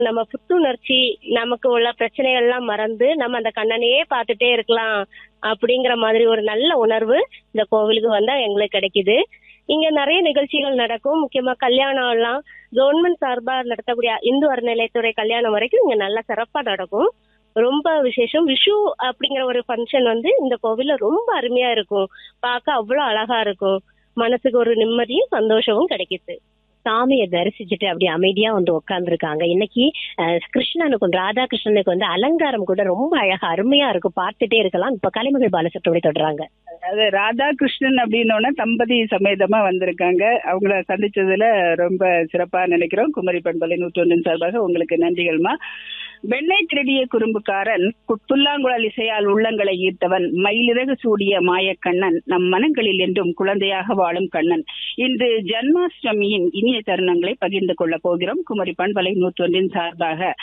நம்ம புத்துணர்ச்சி நமக்கு உள்ள பிரச்சனைகள் எல்லாம் மறந்து நம்ம அந்த கண்ணனையே பார்த்துட்டே இருக்கலாம் அப்படிங்கிற மாதிரி ஒரு நல்ல உணர்வு இந்த கோவிலுக்கு வந்தா எங்களுக்கு கிடைக்குது இங்க நிறைய நிகழ்ச்சிகள் நடக்கும் முக்கியமா கல்யாணம் எல்லாம் கவர்மெண்ட் சார்பா நடத்தக்கூடிய இந்து அறநிலையத்துறை கல்யாணம் வரைக்கும் இங்க நல்ல சிறப்பா நடக்கும் ரொம்ப விசேஷம் விஷு அப்படிங்கிற ஒரு ஃபங்க்ஷன் வந்து இந்த கோவில்ல ரொம்ப அருமையா இருக்கும் பார்க்க அவ்வளவு அழகா இருக்கும் மனசுக்கு ஒரு நிம்மதியும் சந்தோஷமும் கிடைக்குது சாமியை தரிசிச்சுட்டு அப்படி அமைதியா வந்து உட்கார்ந்துருக்காங்க இன்னைக்கு அஹ், கிருஷ்ணனுக்கும் ராதா கிருஷ்ணனுக்கு வந்து அலங்காரம் கூட ரொம்ப அழகா அருமையா இருக்கும் பார்த்துட்டே இருக்கலாம் இப்ப கலைமகள் பாலசட்டோட தொடர்றாங்க அது ராதாகிருஷ்ணன் அப்படின்னோடனே தம்பதி சமேதமா வந்திருக்காங்க அவங்கள சந்திச்சதுல ரொம்ப சிறப்பா நினைக்கிறோம் குமரி பண்பலை நூற்றொன்றின் சார்பாக உங்களுக்கு நன்றிகள்மா வெண்ணை திருடிய குறும்புக்காரன் கு- புல்லாங்குழல் இசையால் உள்ளங்களை ஈர்த்தவன் மயிலிறகு சூடிய மாயக்கண்ணன் நம் மனங்களில் என்றும் குழந்தையாக வாழும் கண்ணன் இன்று ஜன்மாஷ்டமியின் இனிய தருணங்களை பகிர்ந்து கொள்ளப் போகிறோம் குமரி பண்பலை நூற்றொன்றின் சார்பாக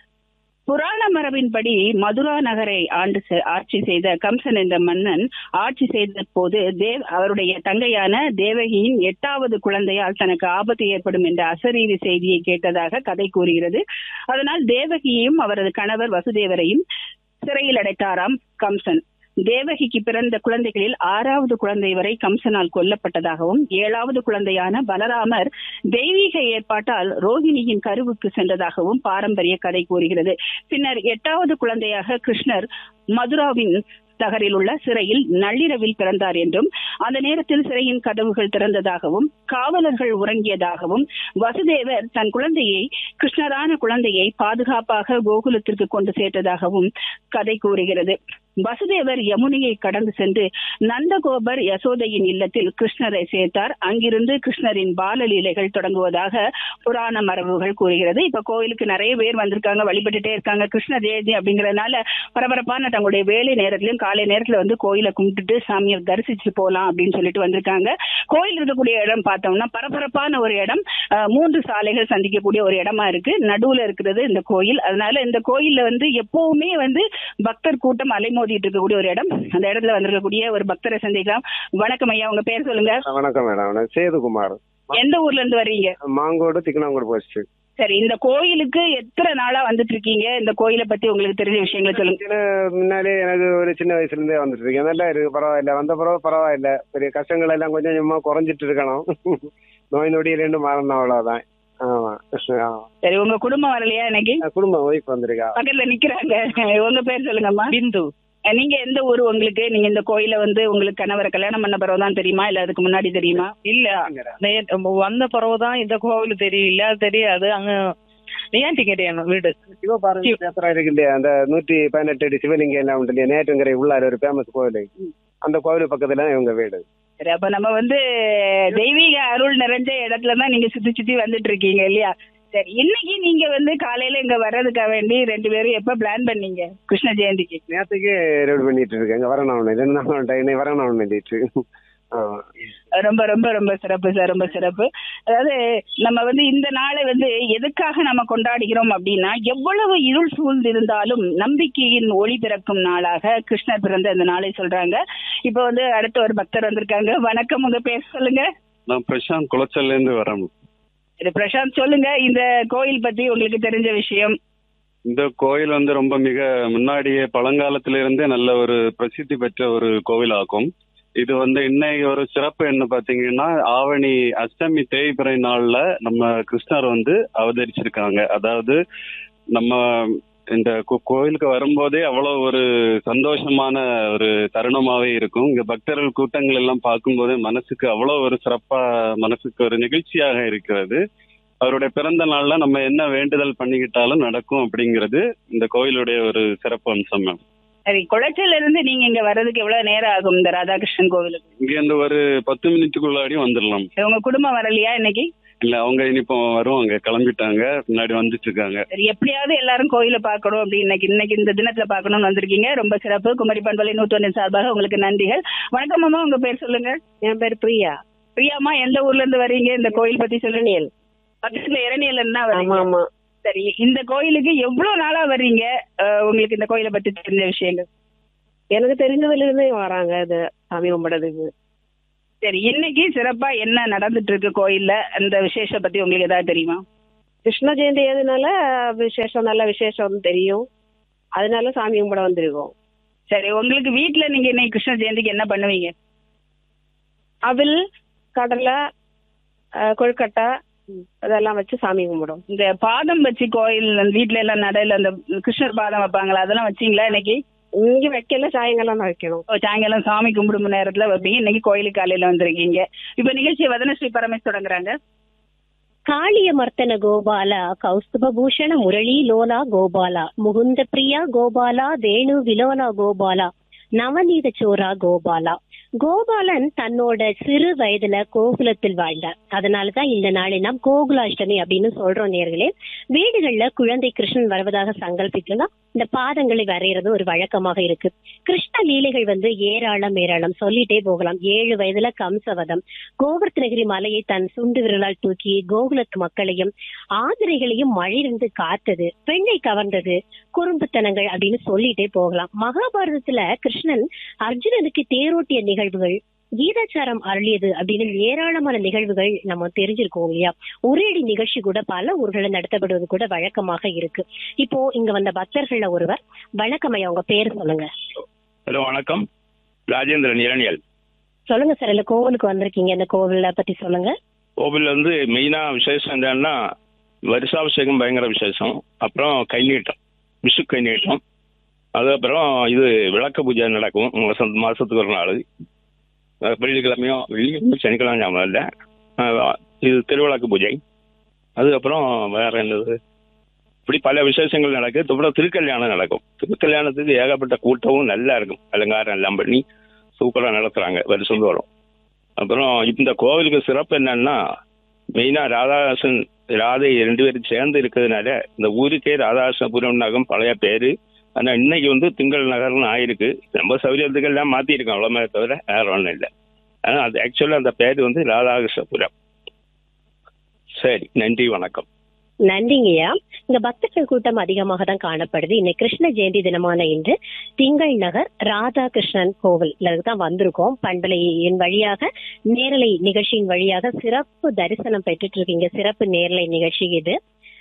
புராண மரபின்படி மதுரா நகரை ஆண்டு செ- ஆட்சி செய்த கம்சன் என்ற மன்னன் ஆட்சி செய்த போது தேவ் அவருடைய தங்கையான தேவகியின் எட்டாவது குழந்தையால் தனக்கு ஆபத்து ஏற்படும் என்ற அசரீரி செய்தியை கேட்டதாக கதை கூறுகிறது அதனால் தேவகியையும் அவரது கணவர் வசுதேவரையும் சிறையில் அடைத்தாராம் கம்சன் தேவகிக்கு பிறந்த குழந்தைகளில் ஆறாவது குழந்தை வரை கம்சனால் கொல்லப்பட்டதாகவும் ஏழாவது குழந்தையான பலராமர் தெய்வீக ஏற்பாட்டால் ரோகிணியின் கருவுக்கு சென்றதாகவும் பாரம்பரிய கதை கூறுகிறது பின்னர் எட்டாவது குழந்தையாக கிருஷ்ணர் மதுராவின் நகரில் உள்ள சிறையில் நள்ளிரவில் பிறந்தார் என்றும் அந்த நேரத்தில் சிறையின் கதவுகள் திறந்ததாகவும் காவலர்கள் உறங்கியதாகவும் வசுதேவர் தன் குழந்தையை கிருஷ்ணரான குழந்தையை பாதுகாப்பாக கோகுலத்திற்கு கொண்டு சேர்த்ததாகவும் கதை கூறுகிறது வசுதேவர் யமுனையை கடந்து சென்று நந்தகோபர் யசோதையின் இல்லத்தில் கிருஷ்ணரை சேர்த்தார் அங்கிருந்து கிருஷ்ணரின் பாலலீலைகள் தொடங்குவதாக புராண மரபுகள் கூறுகிறது இப்ப கோயிலுக்கு நிறைய பேர் வந்திருக்காங்க வழிபட்டுட்டே இருக்காங்க கிருஷ்ண ஜெயந்தி அப்படிங்கறதுனால பரபரப்பான தங்களுடைய வேலை நேரத்திலும் காலை நேரத்துல வந்து கோயிலை கும்பிட்டுட்டு சாமியை தரிசிச்சு போலாம் அப்படின்னு சொல்லிட்டு வந்திருக்காங்க கோயில் இருக்கக்கூடிய இடம் பார்த்தோம்னா பரபரப்பான ஒரு இடம் அஹ், மூன்று சாலைகள் சந்திக்கக்கூடிய ஒரு இடமா இருக்கு நடுவுல இருக்கிறது இந்த கோயில் அதனால இந்த கோயில்ல வந்து எப்பவுமே வந்து பக்தர் கூட்டம் அலைமோதிட்டு இருக்கக்கூடிய ஒரு இடம் அந்த இடத்துல வந்திருக்கக்கூடிய ஒரு பக்தரை சந்திக்கலாம் வணக்கம் ஐயா உங்க பேர் சொல்லுங்க வணக்கம் மேடம் நான் சேதுகுமார் எந்த ஊர்ல இருந்து வர்றீங்க மாங்கோடு திக்கனாங்கோடு போஸ்ட் சரி இந்த கோயிலுக்கு எத்தனை நாளா வந்துட்டு இருக்கீங்க இந்த கோயிலை பத்தி உங்களுக்கு தெரிஞ்ச விஷயங்களை சொல்லுங்க சின்ன முன்னாலே எனக்கு ஒரு சின்ன வயசுல இருந்தே வந்துட்டு இருக்கேன் நல்லா இருக்கு பரவாயில்ல வந்த பிறகு பரவாயில்ல பெரிய கஷ்டங்கள் எல்லாம் கொஞ்சம் கொஞ்சமா குறைஞ்சிட்டு இருக்கணும் நோய் நொடியிலேருந்து மாறணும் அவ்வளவுதான் ஆமா ஆமா. சரி உங்க குடும்பம் வரலையா இன்னைக்கு குடும்பம் ஒய்ஃப் வந்திருக்கா பக்கத்துல நிக்கிறாங்க உங்க பேர் சொல்லுங்கம்மா பிந்து அஹ் நீங்க எந்த ஊர் உங்களுக்கு நீங்க இந்த கோயில வந்து உங்களுக்கு கணவரை கல்யாணம் பண்ண பிறகு தான் தெரியுமா இல்ல அதுக்கு முன்னாடி தெரியுமா இல்ல நே- வந்த பிறகுதான் இந்த கோவில் தெரியல அது தெரியாது அங்க ஏன் டிக்கெட் வேணும் வீடு சிவபாரதி பேப்பரா இருக்கு இல்லையா அந்த நூற்றி பதினெட்டு அடி சிவலிங்கம் எல்லாம் உண்டு இல்லையா நேற்றுங்கரை உள்ளார ஒரு ஃபேமஸ் கோயில் அந்த கோவில் பக்கத்துல தான் இவங்க வீடு சரி அப்ப நம்ம வந்து தெய்வீக அருள் நிறைஞ்ச இடத்துல தான் நீங்க சுத்தி சுத்தி வந்துட்டு இருக்கீங்க இல்லையா சரி இன்னைக்கு நீங்க வந்து காலையில இங்க வர்றதுக்காக வேண்டி ரெண்டு பேரும் எப்ப பிளான் பண்ணீங்க கிருஷ்ண ஜெயந்திக்கு நேற்றுக்கு ரெடி பண்ணிட்டு இருக்கேங்க வரணும் ரெண்டு நாள் டைம் வரணும் வேண்டிட்டு ஆமா ரொம்ப ரொம்ப ரொம்ப சிறப்பு சார் ரொம்ப சிறப்பு அதாவது நம்ம வந்து இந்த நாளை வந்து எதுக்காக நம்ம கொண்டாடுகிறோம் அப்படின்னா எவ்வளவு இருள் சூழ்ந்து இருந்தாலும் நம்பிக்கையின் ஒளி பிறக்கும் நாளாக கிருஷ்ணர் பிறந்த இந்த நாளை சொல்றாங்க இப்போ வந்து அடுத்த ஒரு பக்தர் வந்திருக்காங்க வணக்கம் உங்க பேர் சொல்லுங்க நான் பிரசாந்த் குளச்சல்ல இருந்து வரேன் இது பிரசாந்த் சொல்லுங்க இந்த கோயில் பத்தி உங்களுக்கு தெரிஞ்ச விஷயம் இந்த கோயில் வந்து ரொம்ப மிக முன்னாடியே பழங்காலத்தில இருந்தே நல்ல ஒரு பிரசித்தி பெற்ற ஒரு கோவில் ஆகும் இது வந்து இன்னைக்கு ஒரு சிறப்பு என்ன பாத்தீங்கன்னா ஆவணி அஷ்டமி தேய்பிறை நாள்ல நம்ம கிருஷ்ணர் வந்து அவதரிச்சிருக்காங்க அதாவது நம்ம இந்த கோ- கோயிலுக்கு வரும்போதே அவ்வளவு ஒரு சந்தோஷமான ஒரு தருணமாவே இருக்கும் இங்க பக்தர்கள் கூட்டங்கள் எல்லாம் பார்க்கும்போதே மனசுக்கு அவ்வளவு ஒரு சிறப்பா மனசுக்கு ஒரு நிகழ்ச்சியாக இருக்கிறது அவருடைய பிறந்த நாள்ல நம்ம என்ன வேண்டுதல் பண்ணிக்கிட்டாலும் நடக்கும் அப்படிங்கிறது இந்த கோயிலுடைய ஒரு சிறப்பு அம்சம் மேம் சரி குளச்சல்ல இருந்து நீங்க இங்க வர்றதுக்கு எவ்வளவு நேரம் ஆகும் இந்த ராதாகிருஷ்ணன் கோவிலுக்கு இங்க இருந்து ஒரு பத்து மினிட்டுக்குள்ளாடியும் வந்துடலாம் உங்க குடும்பம் வரலையா இன்னைக்கு இல்ல அவங்க இனிப்போ வருவாங்க கிளம்பிட்டாங்க பின்னாடி வந்துட்டு இருக்காங்க சரி எப்படியாவது எல்லாரும் கோயிலை பார்க்கணும் அப்படி இன்னைக்கு இன்னைக்கு இந்த தினத்துல பார்க்கணும்னு வந்திருக்கீங்க ரொம்ப சிறப்பு குமரி பண்பலை நூற்றொன்றின் சார்பாக உங்களுக்கு நன்றிகள் வணக்கம் அம்மா உங்க பேர் சொல்லுங்க என் பேர் பிரியா பிரியாமா எந்த ஊர்ல இருந்து வரீங்க இந்த கோயில் பத்தி சொல்லுங்க இரணியல். பக்கத்துல இரணியல் என்ன ஆமா வரீங்க ஆமா சரி இந்த கோயிலுக்கு எவ்வளவு நாளா வர்றீங்க அஹ், உங்களுக்கு இந்த கோயிலை பத்தி தெரிஞ்ச விஷயங்கள் எனக்கு தெரிஞ்சதுல இருந்தே வராங்க இது சாமி கும்பிடுறதுக்கு சரி இன்னைக்கு சிறப்பா என்ன நடந்துட்டு இருக்கு கோயில்ல அந்த விசேஷம் பத்தி உங்களுக்கு ஏதாவது தெரியுமா கிருஷ்ண ஜெயந்தி எதுனால விசேஷம் நல்ல விசேஷம் தெரியும் அதனால சாமி கும்பிட வந்திருக்கோம் சரி உங்களுக்கு வீட்ல நீங்க இன்னைக்கு கிருஷ்ண ஜெயந்திக்கு என்ன பண்ணுவீங்க அவில் கடலை அஹ், கொழுக்கட்டை அதெல்லாம் வச்சு சாமி கும்பிடும் இந்த பாதம் வச்சு கோயில் அந்த வீட்ல எல்லாம் நடையில அந்த கிருஷ்ணர் பாதம் வைப்பாங்களா அதெல்லாம் வச்சீங்களா இன்னைக்கு இங்க வைக்கல சாயங்காலம் தான் வைக்கணும் ஓ, சாயங்காலம் சாமி கும்பிடும் நேரத்துல வைப்பீங்க இன்னைக்கு கோயிலுக்கு காலையில வந்திருக்கீங்க இப்ப நிகழ்ச்சி வதனஸ்ரீ பரமேஷ் தொடங்குறாங்க ಕಾಳಿಯ ಗೋಪಾಲ ಕೌಸ್ತುಭಭೂಷಣ ಮುರಳೀ ಲೋಲ ಗೋಪಾಲ ಮುகுಂದ ಪ್ರಿಯ ಗೋಪಾಲ ವೇಣು ವಿಲೋಲ ಗೋபால நவநீத சோரா கோபாலா கோபாலன் தன்னோட சிறு வயதுல கோகுலத்தில் வாழ்ந்தார் அதனாலதான் இந்த நாளை நாம் கோகுலாஷ்டமி அப்படின்னு சொல்றோம் நேர்களே வீடுகள்ல குழந்தை கிருஷ்ணன் வருவதாக சங்கல்பித்துனா இந்த பாதங்களை வரைகிறது ஒரு வழக்கமாக இருக்கு கிருஷ்ண லீலைகள் வந்து ஏராளம் ஏராளம் சொல்லிட்டே போகலாம் ஏழு வயதுல கம்சவதம் கோவர்த்தனகிரி மலையை தன் சுண்டு விரலால் தூக்கி கோகுலத்து மக்களையும் ஆதிரைகளையும் மழையிலிருந்து காத்தது பெண்ணை கவர்ந்தது குறும்புத்தனங்கள் அப்படின்னு சொல்லிட்டே போகலாம் மகாபாரதத்துல கிருஷ்ணன் அர்ஜுனனுக்கு தேரோட்டிய நிகழ்வுகள் கீதாச்சாரம் அருளியது அப்படின்னு ஏராளமான நிகழ்வுகள் நம்ம தெரிஞ்சிருக்கோம் இல்லையா உரையடி நிகழ்ச்சி கூட பல ஊர்களை நடத்தப்படுவது கூட வழக்கமாக இருக்கு இப்போ இங்க வந்த பக்தர்கள்ல ஒருவர் வணக்கம் ஐயா உங்க பேர் சொல்லுங்க ஹலோ வணக்கம் ராஜேந்திரன் இரணியல் சொல்லுங்க சார் இல்ல கோவிலுக்கு வந்திருக்கீங்க இந்த கோவில பத்தி சொல்லுங்க கோவில் வந்து மெயினாக விசேஷம் என்னன்னா வருஷாபிஷேகம் பயங்கர விசேஷம் அப்புறம் கைநீட்டம் விஷு கைநீட்டம் அதுக்கப்புறம் இது விளக்க பூஜை நடக்கும் மாசம் மாசத்துக்கு ஒரு நாள் அஹ் வெள்ளிக்கிழமையும் வெள்ளிக்கிழமை சனிக்கிழமை ஞாபகம் இல்லை அஹ் இது திருவிளக்கு பூஜை அதுக்கப்புறம் வேற என்னது இப்படி பல விசேஷங்கள் நடக்குது அப்புறம் திருக்கல்யாணம் நடக்கும் திருக்கல்யாணத்துக்கு ஏகப்பட்ட கூட்டமும் நல்லா இருக்கும் அலங்காரம் எல்லாம் பண்ணி சூப்பராக நடத்துறாங்க வருஷம் தோறும் அப்புறம் இந்த கோவிலுக்கு சிறப்பு என்னன்னா மெயினாக ராதாகிருஷ்ணன் ராதை ரெண்டு பேரும் சேர்ந்து இருக்கிறதுனால இந்த ஊருக்கே ராதாகிருஷ்ணபுரம் நகம் பழைய பேரு ஆனால் இன்னைக்கு வந்து திங்கள் நகர்னு ஆயிருக்கு ரொம்ப சௌகரியத்துக்கு எல்லாம் மாற்றிருக்கோம் அவ்வளோமே தவிர வேற ஒன்றும் இல்லை ஆனால் அது ஆக்சுவலாக அந்த பேர் வந்து ராதாகிருஷ்ணபுரம் சரி நன்றி வணக்கம் நன்றிங்கய்யா இங்க பக்தர்கள் கூட்டம் அதிகமாக தான் காணப்படுது இன்னைக்கு கிருஷ்ண ஜெயந்தி தினமான இன்று திங்கள் நகர் ராதாகிருஷ்ணன் கோவில் தான் வந்திருக்கோம் பண்பலையின் வழியாக நேரலை நிகழ்ச்சியின் வழியாக சிறப்பு தரிசனம் பெற்றுட்டு இருக்கீங்க சிறப்பு நேரலை நிகழ்ச்சி இது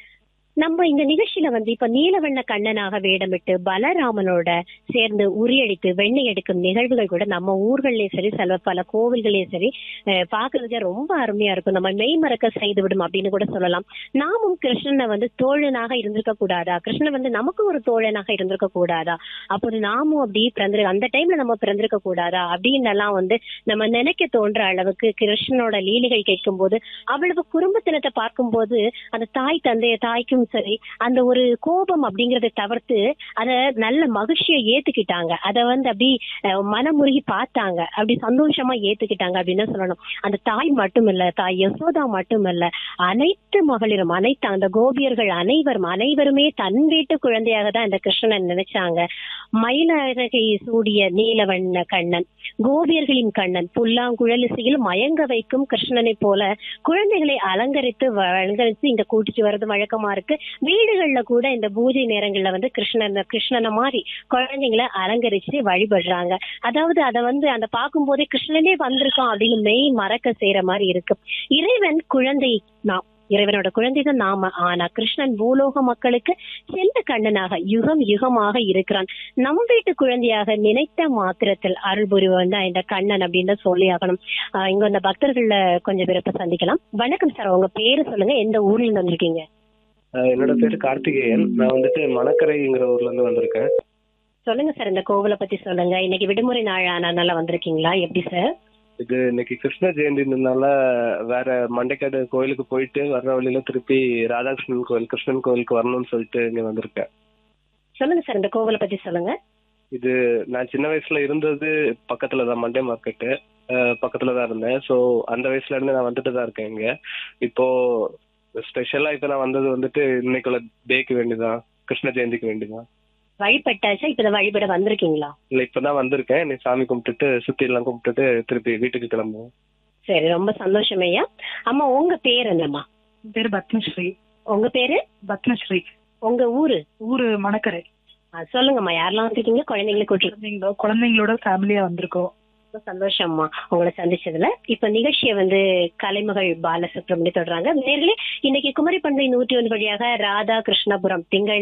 நம்ம இந்த நிகழ்ச்சியில வந்து இப்ப நீலவண்ண கண்ணனாக வேடமிட்டு பலராமனோட சேர்ந்து உரியடித்து வெண்ணெய் எடுக்கும் நிகழ்வுகள் கூட நம்ம ஊர்கள்லயும் சரி சில பல கோவில்களையும் சரி அஹ், பார்க்கிறதுக்கு ரொம்ப அருமையா இருக்கும் நம்ம மெய் மறக்க செய்து விடும் அப்படின்னு கூட சொல்லலாம் நாமும் கிருஷ்ணனை வந்து தோழனாக இருந்திருக்க கூடாதா கிருஷ்ணன் வந்து நமக்கு ஒரு தோழனாக இருந்திருக்க கூடாதா அப்போது நாமும் அப்படி பிறந்திரு அந்த டைம்ல நம்ம பிறந்திருக்க கூடாதா அப்படின்னு எல்லாம் வந்து நம்ம நினைக்க தோன்ற அளவுக்கு கிருஷ்ணனோட லீலைகள் கேட்கும் போது அவ்வளவு குடும்பத்தினத்தை பார்க்கும்போது அந்த தாய் தந்தைய தாய்க்கும் சரி அந்த ஒரு கோபம் அப்படிங்கறத தவிர்த்து அத நல்ல மகிழ்ச்சியை ஏத்துக்கிட்டாங்க அத வந்து அப்படி அஹ், மனமுருகி பார்த்தாங்க அப்படி சந்தோஷமா ஏத்துக்கிட்டாங்க அப்படின்னு சொல்லணும் அந்த தாய் மட்டும் இல்ல தாய் யசோதா மட்டும் இல்ல அனைத்து மகளிரும் அனைத்து அந்த கோபியர்கள் அனைவரும் அனைவருமே தன் வீட்டு குழந்தையாக தான் இந்த கிருஷ்ணன் நினைச்சாங்க மயிலழகை சூடிய நீலவண்ண கண்ணன் கோபியர்களின் கண்ணன் புல்லாங்குழலிசையில் மயங்க வைக்கும் கிருஷ்ணனை போல குழந்தைகளை அலங்கரித்து வ- அலங்கரித்து இங்க கூட்டிட்டு வர்றது வழக்கமா இருக்கு வீடுகள்ல கூட இந்த பூஜை நேரங்கள்ல வந்து கிருஷ்ணன் கிருஷ்ணனை மாதிரி குழந்தைங்களை அலங்கரிச்சு வழிபடுறாங்க அதாவது அத வந்து அந்த பார்க்கும்போதே கிருஷ்ணனே வந்திருக்கான் அப்படின்னு மெய் மறக்க செய்யற மாதிரி இருக்கு இறைவன் குழந்தை நாம் இறைவனோட குழந்தை தான் நாம ஆனா கிருஷ்ணன் பூலோக மக்களுக்கு செல்ல கண்ணனாக யுகம் யுகமாக இருக்கிறான் நம் வீட்டு குழந்தையாக நினைத்த மாத்திரத்தில் அருள் புரிவன் தான் இந்த கண்ணன் அப்படின்னு தான் சொல்லி ஆகணும் ஆஹ் இங்க வந்த பக்தர்கள்ல கொஞ்சம் பேர் இப்ப சந்திக்கலாம் வணக்கம் சார் உங்க பேரு சொல்லுங்க எந்த ஊர்ல இருந்து வந்திருக்கீங்க அஹ் என்னோட பேரு கார்த்திகேயன் நான் வந்துட்டு மணக்கரைங்கிற ஊர்ல இருந்து வந்திருக்கேன் சொல்லுங்க சார் இந்த கோவிலை பத்தி சொல்லுங்க இன்னைக்கு விடுமுறை நாள் ஆனதுனால வந்திருக்கீங்களா எப்படி சார் இது இன்னைக்கு கிருஷ்ண ஜெயந்தினால வேற மண்டைக்காடு கோயிலுக்கு போயிட்டு வர்ற வழியில திருப்பி ராதாகிருஷ்ணன் கோயில் கிருஷ்ணன் கோயிலுக்கு வரணும்னு சொல்லிட்டு இங்க வந்திருக்கேன் சொல்லுங்க சார் இந்த கோவிலை பத்தி சொல்லுங்க இது நான் சின்ன வயசுல இருந்தது பக்கத்துல தான் மண்டே மார்க்கெட்டு பக்கத்துல தான் இருந்தேன் ஸோ அந்த வயசுல இருந்து நான் வந்துட்டு தான் இருக்கேன் இங்க இப்போ ஸ்பெஷலா இப்ப நான் வந்தது வந்துட்டு இன்னைக்குள்ள டேக்கு வேண்டிதான் கிருஷ்ண ஜெயந்திக்கு வேண்டிதான் வழிபட்டாச்சா இப்ப இந்த வழிபட வந்திருக்கீங்களா இல்ல இப்பதான் வந்திருக்கேன் இன்னைக்கு சாமி கும்பிட்டுட்டு சுத்தி எல்லாம் கும்பிட்டுட்டு திருப்பி வீட்டுக்கு கிளம்புவோம் சரி ரொம்ப சந்தோஷம் ஐயா அம்மா உங்க பேர் என்னம்மா பேர் பத்மஸ்ரீ உங்க பேரு பத்மஸ்ரீ உங்க ஊரு ஊரு மணக்கரை ஆ, சொல்லுங்கம்மா யாரெல்லாம் வந்திருக்கீங்க குழந்தைங்களை கூட்டி குழந்தைங்களோ குழந்தைங்களோட ஃபேமிலியா வந்திருக்கோம் ரொம்ப சந்தோஷம்மா உங்களை சந்திச்சதுல இப்ப நிகழ்ச்சியை வந்து கலைமகள் பாலசுப்ரமணி தொடர்றாங்க நேர்களே இன்னைக்கு குமரி பண்பை நூற்றி ஒன்று வழியாக ராதா கிருஷ்ணபுரம் திங்கள்